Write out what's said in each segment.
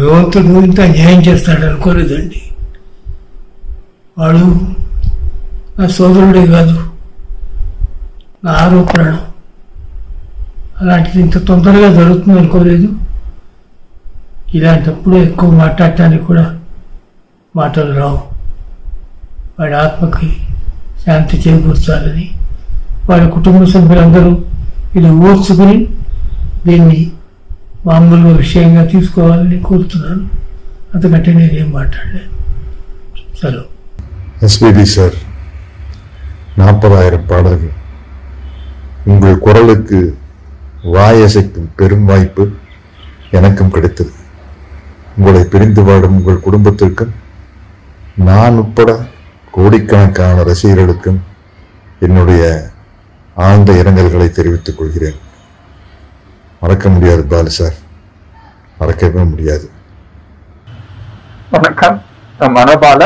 భగవంతుడు ఇంత న్యాయం చేస్తాడు అనుకోలేదండి వాడు నా సోదరుడే కాదు నా ఆరోపణం అలాంటిది ఇంత తొందరగా జరుగుతుంది అనుకోలేదు ఇలాంటప్పుడు ఎక్కువ మాట్లాడటానికి కూడా మాటలు రావు వాడి ఆత్మకి శాంతి చేకూర్చాలని వాడి కుటుంబ సభ్యులందరూ ఇది ఓర్చుకుని దీన్ని మామూలుగా విషయంగా తీసుకోవాలని కోరుతున్నాను అంతకంటే నేనేం మాట్లాడలేను సెలవు எஸ்பிபி சார் நாற்பதாயிரம் பாடல்கள் உங்கள் குரலுக்கு வாயசைக்கும் பெரும் வாய்ப்பு எனக்கும் கிடைத்தது உங்களை பிரிந்து வாடும் உங்கள் குடும்பத்திற்கும் நான் உட்பட கோடிக்கணக்கான ரசிகர்களுக்கும் என்னுடைய ஆழ்ந்த இரங்கல்களை தெரிவித்துக் கொள்கிறேன் மறக்க முடியாது பாலு சார் மறக்கவே முடியாது வணக்கம் நான் மனபால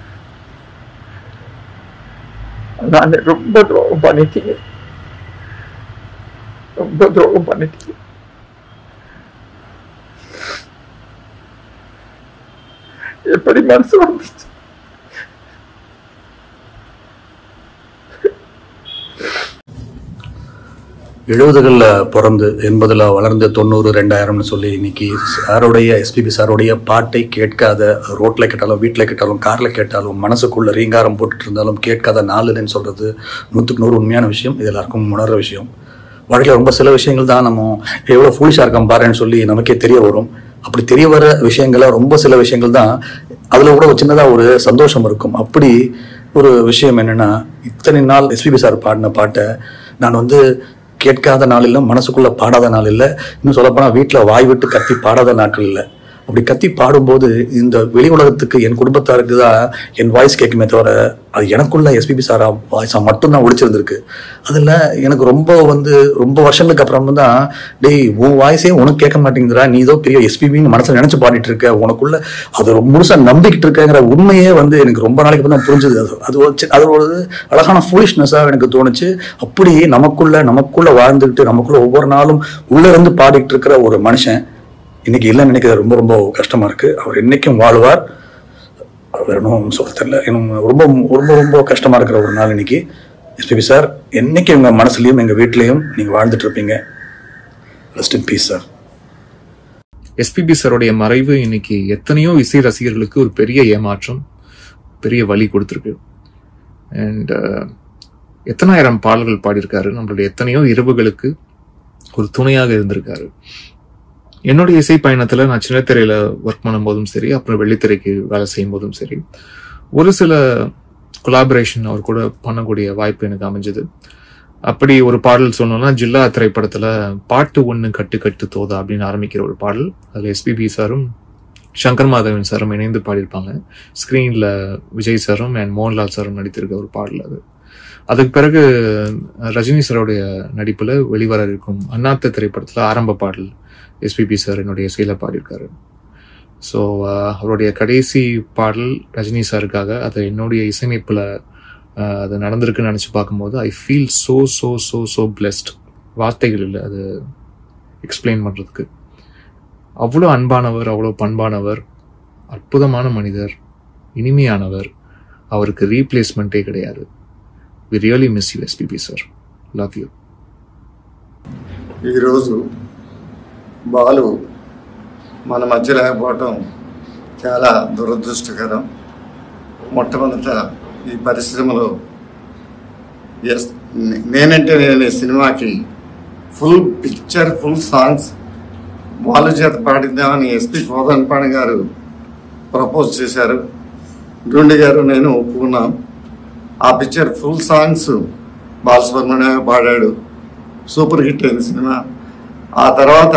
நான் ரொம்ப துரோகம் பண்ணிட்டீங்க ரொம்ப துரோகம் பண்ணிட்டீங்க எப்படி மனசு வந்துச்சு எழுபதுகளில் பிறந்து எண்பதில் வளர்ந்து தொண்ணூறு ரெண்டாயிரம்னு சொல்லி இன்னைக்கு சாருடைய எஸ்பிபி சாருடைய பாட்டை கேட்காத ரோட்டில் கேட்டாலும் வீட்டில் கேட்டாலும் காரில் கேட்டாலும் மனசுக்குள்ள ரீங்காரம் போட்டுட்டு இருந்தாலும் கேட்காத நாளுன்னு சொல்கிறது நூற்றுக்கு நூறு உண்மையான விஷயம் இது எல்லாருக்கும் உணர்ற விஷயம் வாழ்க்கையில் ரொம்ப சில விஷயங்கள் தான் நம்ம எவ்வளோ ஃபூலிஷாக இருக்கோம் பாருன்னு சொல்லி நமக்கே தெரிய வரும் அப்படி தெரிய வர விஷயங்கள ரொம்ப சில விஷயங்கள் தான் அதில் கூட ஒரு சின்னதாக ஒரு சந்தோஷம் இருக்கும் அப்படி ஒரு விஷயம் என்னன்னா இத்தனை நாள் எஸ்பிபி சார் பாடின பாட்டை நான் வந்து கேட்காத நாள் இல்லை மனசுக்குள்ள பாடாத நாள் இல்லை இன்னும் சொல்லப்போனால் வீட்டில் வாய் விட்டு கத்தி பாடாத நாட்கள் இல்லை அப்படி கத்தி பாடும்போது இந்த வெளி உலகத்துக்கு என் குடும்பத்தாருக்கு தான் என் வாய்ஸ் கேட்குமே தவிர அது எனக்குள்ள எஸ்பிபி சாரா வாய்ஸா மட்டும்தான் ஒழிச்சிருந்திருக்கு அதில் எனக்கு ரொம்ப வந்து ரொம்ப வருஷங்களுக்கு அப்புறம் தான் டேய் உன் வாய்ஸே உனக்கு கேட்க மாட்டேங்குதுடா நீ ஏதோ பெரிய எஸ்பிபின்னு மனசுல நினைச்சு பாடிட்டு இருக்க உனக்குள்ள அது ரொம்ப முழுசா நம்பிக்கிட்டு இருக்கங்கிற உண்மையே வந்து எனக்கு ரொம்ப நாளைக்கு அப்புறம் தான் புரிஞ்சுது அது அது ஒரு சி- அது ஒரு அழகான ஃபூலிஷ்னஸாக எனக்கு தோணுச்சு அப்படி நமக்குள்ள நமக்குள்ள வாழ்ந்துக்கிட்டு நமக்குள்ள ஒவ்வொரு நாளும் உள்ள இருந்து பாடிட்டு இருக்கிற ஒரு மனுஷன் இன்னைக்கு இல்லைன்னு நினைக்கிறது ரொம்ப ரொம்ப கஷ்டமா இருக்கு அவர் என்னைக்கும் வாழ்வார் வேற ஒன்றும் சொல்ல தெரியல இன்னும் ரொம்ப ரொம்ப ரொம்ப கஷ்டமா இருக்கிற ஒரு நாள் இன்னைக்கு எஸ்பிபி சார் என்னைக்கு உங்க மனசுலயும் எங்க வீட்லயும் நீங்க வாழ்ந்துட்டு இருப்பீங்க rest in peace sir SPB சாருடைய மறைவு இன்னைக்கு எத்தனையோ இசை ரசிகர்களுக்கு ஒரு பெரிய ஏமாற்றம் பெரிய வலி கொடுத்துருக்கு அண்ட் எத்தனாயிரம் பாடல்கள் பாடியிருக்காரு நம்மளுடைய எத்தனையோ இரவுகளுக்கு ஒரு துணையாக இருந்திருக்காரு என்னுடைய இசை பயணத்துல நான் சின்ன திரையில ஒர்க் பண்ணும்போதும் சரி அப்புறம் வெள்ளித்திரைக்கு வேலை செய்யும் போதும் சரி ஒரு சில கொலாபரேஷன் அவர் கூட பண்ணக்கூடிய வாய்ப்பு எனக்கு அமைஞ்சது அப்படி ஒரு பாடல் சொன்னோம்னா ஜில்லா திரைப்படத்துல பாட்டு ஒண்ணு கட்டு கட்டு தோதா அப்படின்னு ஆரம்பிக்கிற ஒரு பாடல் அதுல எஸ்பிபி சாரும் சங்கர் மாதவன் சாரும் இணைந்து பாடியிருப்பாங்க ஸ்கிரீன்ல விஜய் சாரும் அண்ட் மோகன்லால் சாரும் நடித்திருக்க ஒரு பாடல் அது அதுக்கு பிறகு ரஜினி சாரோடைய நடிப்புல வெளிவர இருக்கும் அண்ணாத்த திரைப்படத்துல ஆரம்ப பாடல் எஸ்பிபி சார் என்னுடைய இசையில பாடியிருக்காரு ஸோ அவருடைய கடைசி பாடல் ரஜினி சாருக்காக அது என்னுடைய இசையமைப்புல ஆஹ், அது நடந்திருக்குன்னு நினச்சி பார்க்கும்போது I feel so so so so blessed வார்த்தைகள் இல்லை அது எக்ஸ்பிளைன் பண்ணுறதுக்கு அவ்வளோ அன்பானவர் அவ்வளோ பண்பானவர் அற்புதமான மனிதர் இனிமையானவர் அவருக்கு ரீப்ளேஸ்மெண்ட்டே கிடையாது we really miss you SPB sir love you ఈరోజు బాలు మన మధ్య లేకపోవటం చాలా దురదృష్టకరం మొట్టమొదట ఈ పరిశ్రమలో ఎస్ నేనంటే నేను ఈ సినిమాకి full picture full songs Balu చేత పాడిద్దామని ఎస్పి కోదంపాణి గారు ప్రపోజ్ చేశారు గుండె గారు నేను ఒప్పుకున్నాం ఆ పిక్చర్ ఫుల్ సాంగ్స్ బాలసుబ్రహ్మణ్యం పాడాడు సూపర్ హిట్ అయిన సినిమా ఆ తర్వాత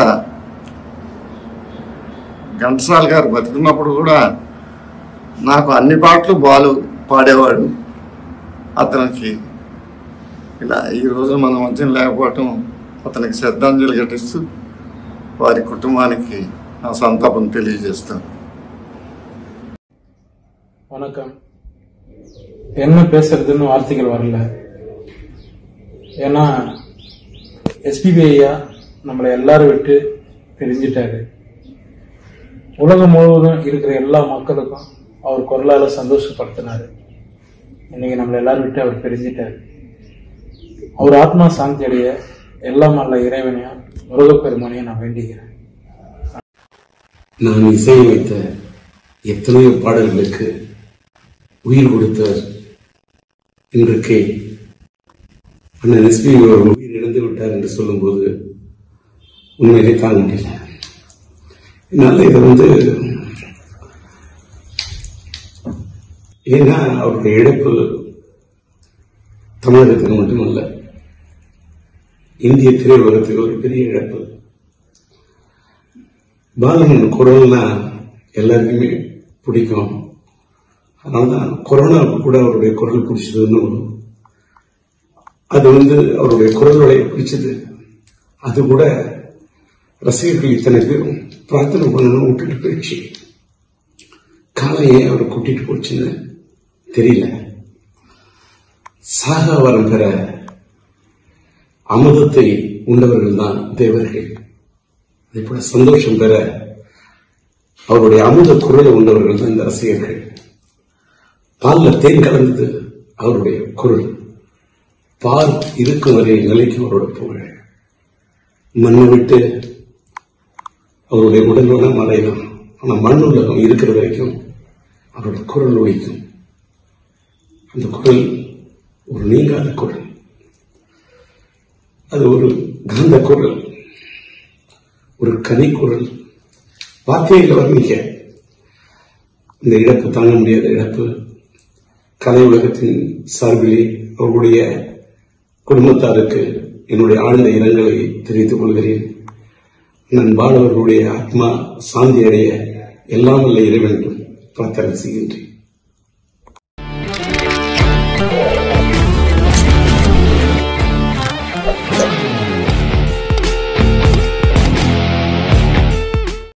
ఘంటసాల గారు బతుకున్నప్పుడు కూడా నాకు అన్ని పాటలు బాలు పాడేవాడు అతనికి ఇలా ఈ రోజు మన మధ్యన లేకపోవటం అతనికి శ్రద్ధాంజలి ఘటిస్తూ వారి కుటుంబానికి నా సంతాపం తెలియజేస్తాను வணக்கம் என்ன பேசுறதுன்னு வார்த்தைகள் வரல ஏன்னா எஸ்பிபி ஐயா நம்மளை எல்லாரும் விட்டு பிரிஞ்சிட்டாரு உலகம் முழுவதும் இருக்கிற எல்லா மக்களுக்கும் அவர் குரலால சந்தோஷப்படுத்தினாரு இன்னைக்கு நம்மளை எல்லாரும் விட்டு அவர் பிரிஞ்சிட்டாரு அவர் ஆத்மா சாந்தி அடைய எல்லாம் அல்ல இறைவனையும் முருகப்பெருமானையும் நான் வேண்டிக்கிறேன் நான் இசையமைத்த எத்தனையோ பாடல்களுக்கு உயிர் கொடுத்தவர் இன்றைக்கு அண்ணன் எஸ்பி அவர் உயிர் இழந்து விட்டார் என்று சொல்லும்போது உண்மையிலே தாங்க முடியல என்னால் இதை வந்து ஏன்னா அவருடைய இழப்பு தமிழகத்துக்கு மட்டுமல்ல இந்திய திரையுலகத்துக்கு ஒரு பெரிய இழப்பு பாலன் குரல்னா எல்லாருக்குமே பிடிக்கும் அதனால்தான் கொரோனாவுக்கு கூட அவருடைய குரல் பிடிச்சதுன்னு ஒண்ணு. அது வந்து அவருடைய குரல் வளைய பிடிச்சது அது கூட ரசிகர்கள் இத்தனை பேரும் பிரார்த்தனை பண்ணணும் விட்டுட்டு போயிடுச்சு காலையே அவரை கூட்டிட்டு போச்சுன்னு தெரியல சாகா வரம் பெற அமுதத்தை உண்டவர்கள் தான் தேவர்கள் அதே போல சந்தோஷம் பெற அவருடைய அமுத குரலை உண்டவர்கள் தான் இந்த ரசிகர்கள் பால்ல தேன் கலந்தது அவருடைய குரல் பால் இருக்கும் வரை நிலைக்கும் அவரோட புகழ் மண்ணை விட்டு அவருடைய உடல் வேணா மறையலாம் ஆனா மண் உலகம் இருக்கிற வரைக்கும் அவரோட குரல் ஒழிக்கும் அந்த குரல் ஒரு நீங்காத குரல் அது ஒரு காந்த குரல் ஒரு கனிக்குரல் வார்த்தையில் வர்ணிக்க இந்த இழப்பு தாங்க முடியாத இழப்பு கலை உலகத்தின் சார்பிலே அவர்களுடைய குடும்பத்தாருக்கு என்னுடைய ஆழ்ந்த இரங்கலை தெரிவித்துக் கொள்கிறேன் நான் பாலவர்களுடைய ஆத்மா சாந்தி அடைய எல்லாம் வல்ல இறைவனும் பிரார்த்தனை செய்கின்றேன்